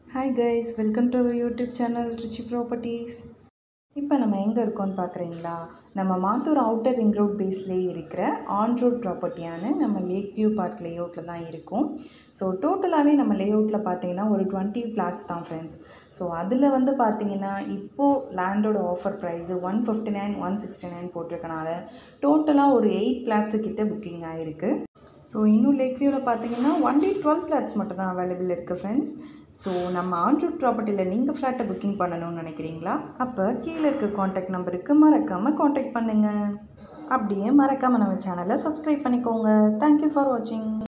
hi guys welcome to YouTube channel Richie properties இப்போ நம்ம எங்கே இருக்கோம்னு பார்க்குறீங்களா நம்ம மாத்தூர் அவுட்டர் ரிங் ரோட் பேஸ்லேயே இருக்கிற ஆன் ரோட் ப்ராப்பர்ட்டியான நம்ம லேக் வியூ பார்க் லேஅவுட்டில் தான் இருக்கும் ஸோ டோட்டலாகவே நம்ம லேஅவுட்டில் பார்த்தீங்கன்னா ஒரு டுவெண்ட்டி பிளாட்ஸ் தான் ஃப்ரெண்ட்ஸ் ஸோ அதில் வந்து பார்த்தீங்கன்னா இப்போது லேண்டோட offer price one fifty nine one sixty nine போட்டிருக்கனால டோட்டலாக ஒரு எயிட் பிளாட்ஸு கிட்ட புக்கிங் ஆகிருக்கு ஸோ இன்னும் லேக் வியூவில் பார்த்தீங்கன்னா ஒன்லி டுவெல் ஃப்ளாட்ஸ் மட்டும் தான் அவைலபிள் இருக்குது ஃப்ரெண்ட்ஸ் ஸோ நம்ம ஆன்ரூட் ப்ராப்பர்ட்டியில் நீங்கள் ஃப்ளாட்டை புக்கிங் பண்ணணும்னு நினைக்கிறீங்களா அப்போ கீழே இருக்க காண்டாக்ட் நம்பருக்கு மறக்காமல் காண்டாக்ட் பண்ணுங்கள் அப்படியே மறக்காமல் நம்ம சேனலை சப்ஸ்கிரைப் பண்ணிக்கோங்க தேங்க்யூ ஃபார் வாட்சிங்